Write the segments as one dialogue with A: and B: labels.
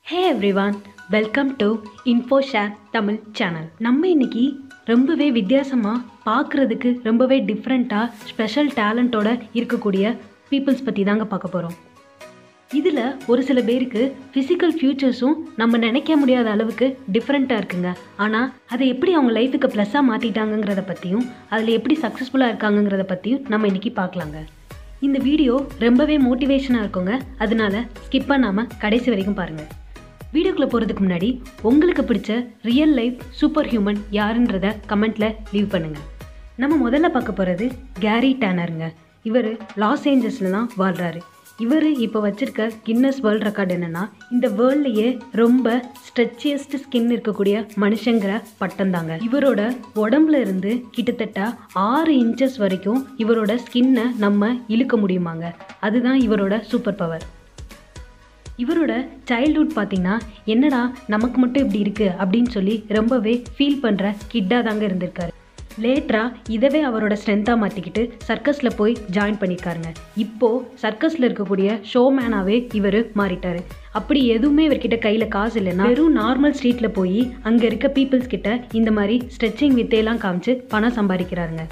A: hey everyone welcome to info share Tamil channel நம்ம இன்னைக்கு ரொம்பவே வித்தியாசமாக பார்க்குறதுக்கு ரொம்பவே டிஃப்ரெண்ட்டாக ஸ்பெஷல் டேலண்ட்டோட இருக்கக்கூடிய பீப்புள்ஸ் பற்றி தாங்க பார்க்க போகிறோம் இதில் ஒரு சில பேருக்கு ஃபிசிக்கல் ஃபியூச்சர்ஸும் நம்ம நினைக்க முடியாத அளவுக்கு டிஃப்ரெண்ட்டாக இருக்குங்க ஆனால் அதை எப்படி அவங்க லைஃபுக்கு ப்ளஸ்ஸாக மாற்றிட்டாங்கங்கிறத பற்றியும் அதில் எப்படி சக்ஸஸ்ஃபுல்லாக இருக்காங்கங்கிறத பற்றியும் நம்ம இன்னைக்கு பார்க்கலாங்க இந்த வீடியோ ரொம்பவே மோட்டிவேஷனாக இருக்குங்க அதனால ஸ்கிப் பண்ணாமல் கடைசி வரைக்கும் பாருங்கள் வீடியோக்குள்ளே போகிறதுக்கு முன்னாடி உங்களுக்கு பிடிச்ச ரியல் லைஃப் சூப்பர் ஹியூமன் யாருன்றத கமெண்ட்டில் லீவ் பண்ணுங்கள் நம்ம முதல்ல பார்க்க போகிறது கேரி டேனருங்க இவர் லாஸ் ஏஞ்சல்ஸில் தான் வாழ்கிறாரு இவர் இப்போ வச்சிருக்க கின்னஸ் வேர்ல்ட் ரெக்கார்ட் என்னன்னா இந்த வேர்ல்ட்லயே ரொம்ப ஸ்ட்ரெச்சியஸ்ட் ஸ்கின் இருக்கக்கூடிய மனுஷங்கிற பட்டம் தாங்க இவரோட உடம்புல இருந்து கிட்டத்தட்ட ஆறு இன்ச்சஸ் வரைக்கும் இவரோட ஸ்கின்னை நம்ம இழுக்க முடியுமாங்க அதுதான் இவரோட சூப்பர் பவர் இவரோட சைல்ட்ஹுட் பார்த்தீங்கன்னா என்னடா நமக்கு மட்டும் இப்படி இருக்குது அப்படின்னு சொல்லி ரொம்பவே ஃபீல் பண்ணுற கிட்டாக தாங்க இருந்திருக்காரு லேட்டரா இதவே அவரோட ஸ்ட்ரென்த்தாக மாற்றிக்கிட்டு சர்க்கஸில் போய் ஜாயின் பண்ணியிருக்காருங்க இப்போது சர்க்கஸில் இருக்கக்கூடிய ஷோமேனாகவே இவர் மாறிட்டார் அப்படி எதுவுமே இவர்கிட்ட கையில் காசு இல்லைன்னா வெறும் நார்மல் ஸ்ட்ரீட்டில் போய் அங்கே இருக்க பீப்புள்ஸ் கிட்ட இந்த மாதிரி ஸ்ட்ரெச்சிங் வித்தையெல்லாம் காமிச்சு பணம் சம்பாதிக்கிறாருங்க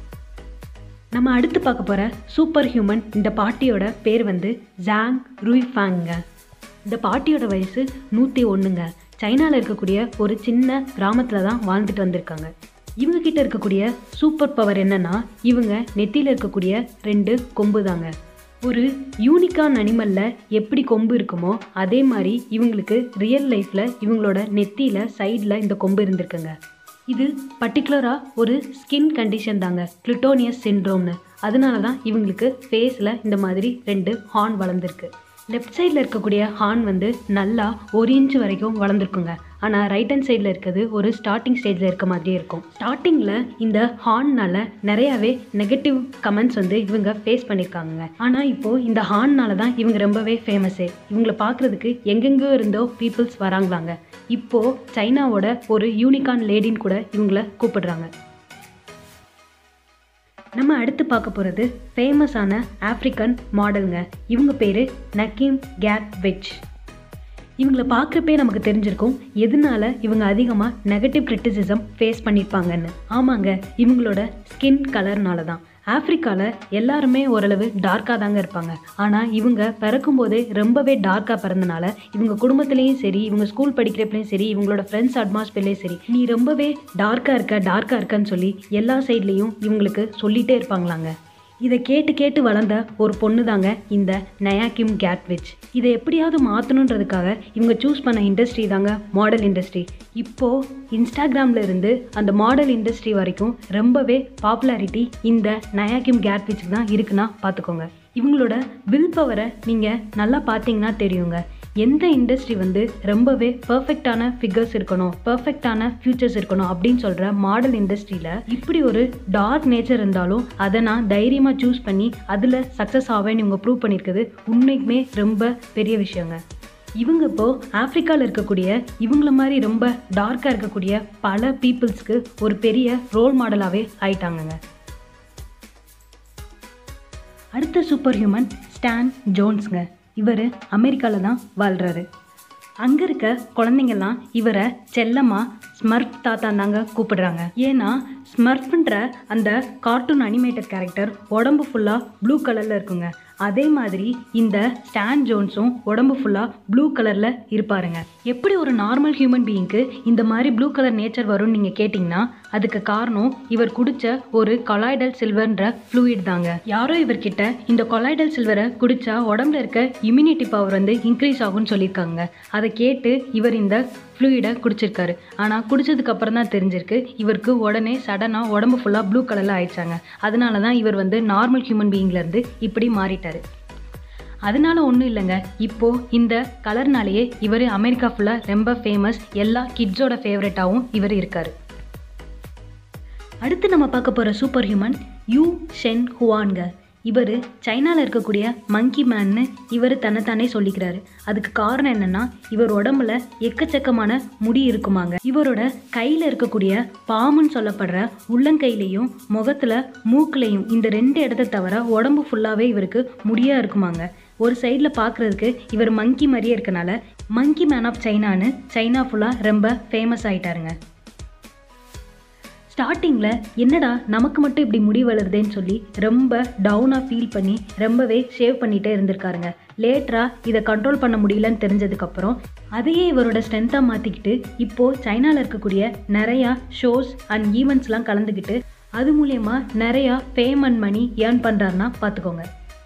A: நம்ம அடுத்து பார்க்க போகிற சூப்பர் ஹியூமன் இந்த பாட்டியோட பேர் வந்து ஜாங் ரூய்ஃபாங்க இந்த பாட்டியோட வயசு நூற்றி ஒன்றுங்க சைனாவில் இருக்கக்கூடிய ஒரு சின்ன கிராமத்தில் தான் வாழ்ந்துட்டு வந்திருக்காங்க இவங்க கிட்ட இருக்கக்கூடிய சூப்பர் பவர் என்னன்னா இவங்க நெத்தியில் இருக்கக்கூடிய ரெண்டு கொம்பு தாங்க ஒரு யூனிக்கான் அனிமலில் எப்படி கொம்பு இருக்குமோ அதே மாதிரி இவங்களுக்கு ரியல் லைஃப்பில் இவங்களோட நெத்தியில் சைடில் இந்த கொம்பு இருந்திருக்குங்க இது பர்டிகுலராக ஒரு ஸ்கின் கண்டிஷன் தாங்க கிளிட்டோனியஸ் சின்ட்ரோம்னு அதனால தான் இவங்களுக்கு ஃபேஸில் இந்த மாதிரி ரெண்டு ஹார்ன் வளர்ந்துருக்கு லெஃப்ட் சைடில் இருக்கக்கூடிய ஹார்ன் வந்து நல்லா ஒரு இன்ச் வரைக்கும் வளர்ந்துருக்குங்க ஆனால் ரைட் ஹேண்ட் சைடில் இருக்கிறது ஒரு ஸ்டார்டிங் ஸ்டேஜில் இருக்க மாதிரியே இருக்கும் ஸ்டார்டிங்கில் இந்த ஹார்ன்னால நிறையாவே நெகட்டிவ் கமெண்ட்ஸ் வந்து இவங்க ஃபேஸ் பண்ணியிருக்காங்க ஆனால் இப்போது இந்த ஹார்ன்னால தான் இவங்க ரொம்பவே ஃபேமஸே இவங்களை பார்க்குறதுக்கு எங்கெங்கோ இருந்தோ பீப்புள்ஸ் வராங்களாங்க இப்போது சைனாவோட ஒரு யூனிகான் லேடின்னு கூட இவங்கள கூப்பிடுறாங்க நம்ம அடுத்து பார்க்க போகிறது ஃபேமஸான ஆப்ரிக்கன் மாடலுங்க இவங்க பேர் நக்கீம் கேட் வெச் இவங்களை பார்க்குறப்பே நமக்கு தெரிஞ்சிருக்கும் எதனால இவங்க அதிகமாக நெகட்டிவ் கிரிட்டிசிசம் ஃபேஸ் பண்ணியிருப்பாங்கன்னு ஆமாங்க இவங்களோட ஸ்கின் கலர்னால தான் ஆப்ரிக்காவில் எல்லாருமே ஓரளவு டார்க்காக தாங்க இருப்பாங்க ஆனால் இவங்க பிறக்கும்போதே ரொம்பவே டார்க்காக பிறந்தனால இவங்க குடும்பத்துலேயும் சரி இவங்க ஸ்கூல் படிக்கிறப்பலையும் சரி இவங்களோட ஃப்ரெண்ட்ஸ் அட்மாஸ்பியர்லேயும் சரி நீ ரொம்பவே டார்க்காக இருக்க டார்க்காக இருக்கன்னு சொல்லி எல்லா சைட்லேயும் இவங்களுக்கு சொல்லிகிட்டே இருப்பாங்களாங்க இதை கேட்டு கேட்டு வளர்ந்த ஒரு பொண்ணு தாங்க இந்த நயாக்கிம் கேட்விச் இதை எப்படியாவது மாற்றணுன்றதுக்காக இவங்க சூஸ் பண்ண இண்டஸ்ட்ரி தாங்க மாடல் இண்டஸ்ட்ரி இப்போது இன்ஸ்டாகிராமில் இருந்து அந்த மாடல் இண்டஸ்ட்ரி வரைக்கும் ரொம்பவே பாப்புலாரிட்டி இந்த நயாக்கிம் கேட்விச்சுக்கு தான் இருக்குன்னா பார்த்துக்கோங்க இவங்களோட வில் பவரை நீங்கள் நல்லா பார்த்தீங்கன்னா தெரியுங்க எந்த இண்டஸ்ட்ரி வந்து ரொம்பவே பர்ஃபெக்டான ஃபிகர்ஸ் இருக்கணும் பர்ஃபெக்டான ஃபியூச்சர்ஸ் இருக்கணும் அப்படின்னு சொல்கிற மாடல் இண்டஸ்ட்ரியில் இப்படி ஒரு டார்க் நேச்சர் இருந்தாலும் அதை நான் தைரியமாக சூஸ் பண்ணி அதில் சக்ஸஸ் ஆவேன்னு இவங்க ப்ரூவ் பண்ணியிருக்குது உண்மைக்குமே ரொம்ப பெரிய விஷயங்க இவங்க இப்போ ஆப்பிரிக்காவில் இருக்கக்கூடிய இவங்கள மாதிரி ரொம்ப டார்க்காக இருக்கக்கூடிய பல பீப்புள்ஸ்க்கு ஒரு பெரிய ரோல் மாடலாகவே ஆயிட்டாங்கங்க அடுத்த சூப்பர் ஹியூமன் ஸ்டான் ஜோன்ஸுங்க இவர் அமெரிக்காவில் தான் வாழ்கிறாரு அங்கே இருக்க குழந்தைங்கள்லாம் இவரை செல்லமாக ஸ்மர்ஃப் தாத்தான் தாங்க கூப்பிடுறாங்க ஏன்னா ஸ்மர்ஃப்ன்ற அந்த கார்ட்டூன் அனிமேட்டட் கேரக்டர் உடம்பு ஃபுல்லாக ப்ளூ கலரில் இருக்குங்க அதே மாதிரி இந்த ஸ்டான் ஜோன்ஸும் உடம்பு ஃபுல்லாக ப்ளூ கலரில் இருப்பாருங்க எப்படி ஒரு நார்மல் ஹியூமன் பீயிங்க்கு இந்த மாதிரி ப்ளூ கலர் நேச்சர் வரும்னு நீங்கள் கேட்டிங்கன்னா அதுக்கு காரணம் இவர் குடித்த ஒரு கொலாய்டல் சில்வர்ன்ற ஃப்ளூயிட் தாங்க யாரோ இவர்கிட்ட இந்த கொலாய்டல் சில்வரை குடித்தா உடம்புல இருக்க இம்யூனிட்டி பவர் வந்து இன்க்ரீஸ் ஆகும்னு சொல்லியிருக்காங்க அதை கேட்டு இவர் இந்த ஃப்ளூயிடை குடிச்சிருக்காரு ஆனால் குடிச்சதுக்கு அப்புறம் தான் தெரிஞ்சிருக்கு இவருக்கு உடனே சடனாக உடம்பு ஃபுல்லாக ப்ளூ கலரில் ஆயிடுச்சாங்க அதனால தான் இவர் வந்து நார்மல் ஹியூமன் பீயிங்லேருந்து இப்படி மாறிட்டார் அதனால ஒன்றும் இல்லைங்க இப்போது இந்த கலர்னாலேயே இவர் அமெரிக்கா ஃபுல்லாக ரொம்ப ஃபேமஸ் எல்லா கிட்ஸோட ஃபேவரட்டாகவும் இவர் இருக்கார் அடுத்து நம்ம பார்க்க போகிற சூப்பர் ஹியூமன் யூ ஷென் ஹுவான்க இவர் சைனாவில் இருக்கக்கூடிய மங்கி மேன்னு இவர் தன்னைத்தானே சொல்லிக்கிறாரு அதுக்கு காரணம் என்னன்னா இவர் உடம்புல எக்கச்சக்கமான முடி இருக்குமாங்க இவரோட கையில் இருக்கக்கூடிய பாம்புன்னு சொல்லப்படுற உள்ளங்கையிலையும் முகத்தில் மூக்குலையும் இந்த ரெண்டு இடத்த தவிர உடம்பு ஃபுல்லாகவே இவருக்கு முடியாக இருக்குமாங்க ஒரு சைடில் பார்க்குறதுக்கு இவர் மங்கி மாதிரியே இருக்கனால மங்கி மேன் ஆஃப் சைனான்னு சைனா ஃபுல்லாக ரொம்ப ஃபேமஸ் ஆயிட்டாருங்க ஸ்டார்டிங்கில் என்னடா நமக்கு மட்டும் இப்படி முடி வளருதேன்னு சொல்லி ரொம்ப டவுனாக ஃபீல் பண்ணி ரொம்பவே ஷேவ் பண்ணிகிட்டே இருந்திருக்காருங்க லேட்டராக இதை கண்ட்ரோல் பண்ண முடியலன்னு தெரிஞ்சதுக்கப்புறம் அதையே இவரோட ஸ்ட்ரென்த்தாக மாற்றிக்கிட்டு இப்போது சைனாவில் இருக்கக்கூடிய நிறையா ஷோஸ் அண்ட் ஈவெண்ட்ஸ்லாம் கலந்துக்கிட்டு அது மூலயமா நிறையா ஃபேம் அண்ட் மணி ஏர்ன் பண்ணுறாருன்னா பார்த்துக்கோங்க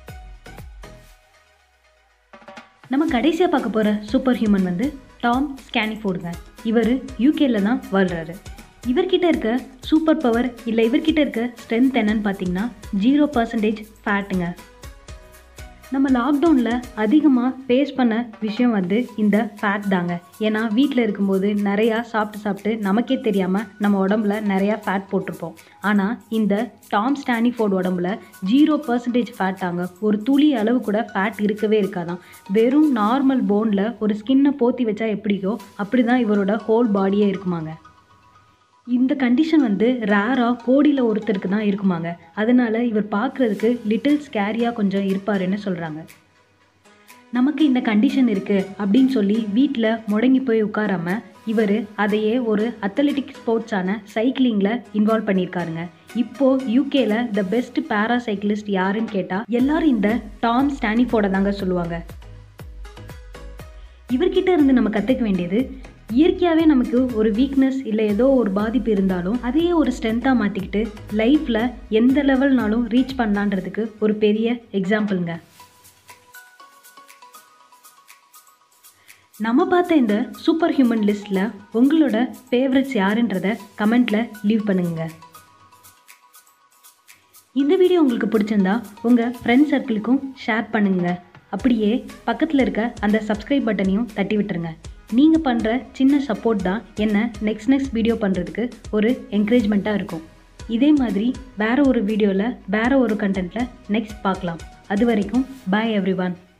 A: நம்ம கடைசியாக பார்க்க போகிற சூப்பர் ஹியூமன் வந்து டாம் ஸ்கேனிஃபோர்டுங்க இவர் யூகேல தான் வாழ்கிறாரு இவர்கிட்ட இருக்க சூப்பர் பவர் இல்லை இவர்கிட்ட இருக்க ஸ்ட்ரென்த் என்னன்னு பார்த்தீங்கன்னா ஜீரோ பர்சன்டேஜ் ஃபேட்டுங்க நம்ம லாக்டவுனில் அதிகமாக ஃபேஸ் பண்ண விஷயம் வந்து இந்த ஃபேட் தாங்க ஏன்னா வீட்டில் இருக்கும்போது நிறையா சாப்பிட்டு சாப்பிட்டு நமக்கே தெரியாமல் நம்ம உடம்புல நிறையா ஃபேட் போட்டிருப்போம் ஆனால் இந்த டாம் ஸ்டானிஃபோர்ட் உடம்புல ஜீரோ பர்சன்டேஜ் ஃபேட் தாங்க ஒரு துளி அளவு கூட ஃபேட் இருக்கவே இருக்காதான் வெறும் நார்மல் போனில் ஒரு ஸ்கின்னை போத்தி வச்சா எப்படியோ அப்படி தான் இவரோட ஹோல் பாடியே இருக்குமாங்க இந்த கண்டிஷன் வந்து ரேராக கோடியில் ஒருத்தருக்கு தான் இருக்குமாங்க அதனால இவர் பார்க்குறதுக்கு லிட்டில் ஸ்கேரியாக கொஞ்சம் இருப்பாருன்னு சொல்கிறாங்க நமக்கு இந்த கண்டிஷன் இருக்குது அப்படின்னு சொல்லி வீட்டில் முடங்கி போய் உட்காராம இவர் அதையே ஒரு அத்லெட்டிக் ஸ்போர்ட்ஸான சைக்கிளிங்கில் இன்வால்வ் பண்ணியிருக்காருங்க இப்போ யூகேல த பெஸ்ட் பேரா சைக்கிளிஸ்ட் யாருன்னு கேட்டால் எல்லாரும் இந்த டாம் ஸ்டானிஃபோட தாங்க சொல்லுவாங்க இவர்கிட்ட இருந்து நம்ம கற்றுக்க வேண்டியது இயற்கையாகவே நமக்கு ஒரு வீக்னஸ் இல்லை ஏதோ ஒரு பாதிப்பு இருந்தாலும் அதையே ஒரு ஸ்ட்ரென்த்தாக மாற்றிக்கிட்டு லைஃப்பில் எந்த லெவல்னாலும் ரீச் பண்ணலான்றதுக்கு ஒரு பெரிய எக்ஸாம்பிளுங்க நம்ம பார்த்த இந்த சூப்பர் ஹியூமன் லிஸ்ட்டில் உங்களோட ஃபேவரட்ஸ் யாருன்றத கமெண்ட்டில் லீவ் பண்ணுங்க இந்த வீடியோ உங்களுக்கு பிடிச்சிருந்தா உங்கள் ஃப்ரெண்ட் சர்க்கிளுக்கும் ஷேர் பண்ணுங்க அப்படியே பக்கத்தில் இருக்க அந்த சப்ஸ்கிரைப் பட்டனையும் தட்டி விட்டுருங்க நீங்கள் பண்ணுற சின்ன சப்போர்ட் தான் என்ன நெக்ஸ்ட் நெக்ஸ்ட் வீடியோ பண்ணுறதுக்கு ஒரு என்கரேஜ்மெண்ட்டாக இருக்கும் இதே மாதிரி வேறு ஒரு வீடியோவில் வேறு ஒரு கண்டென்ட்டில் நெக்ஸ்ட் பார்க்கலாம் அது வரைக்கும் பாய் எவ்ரி ஒன்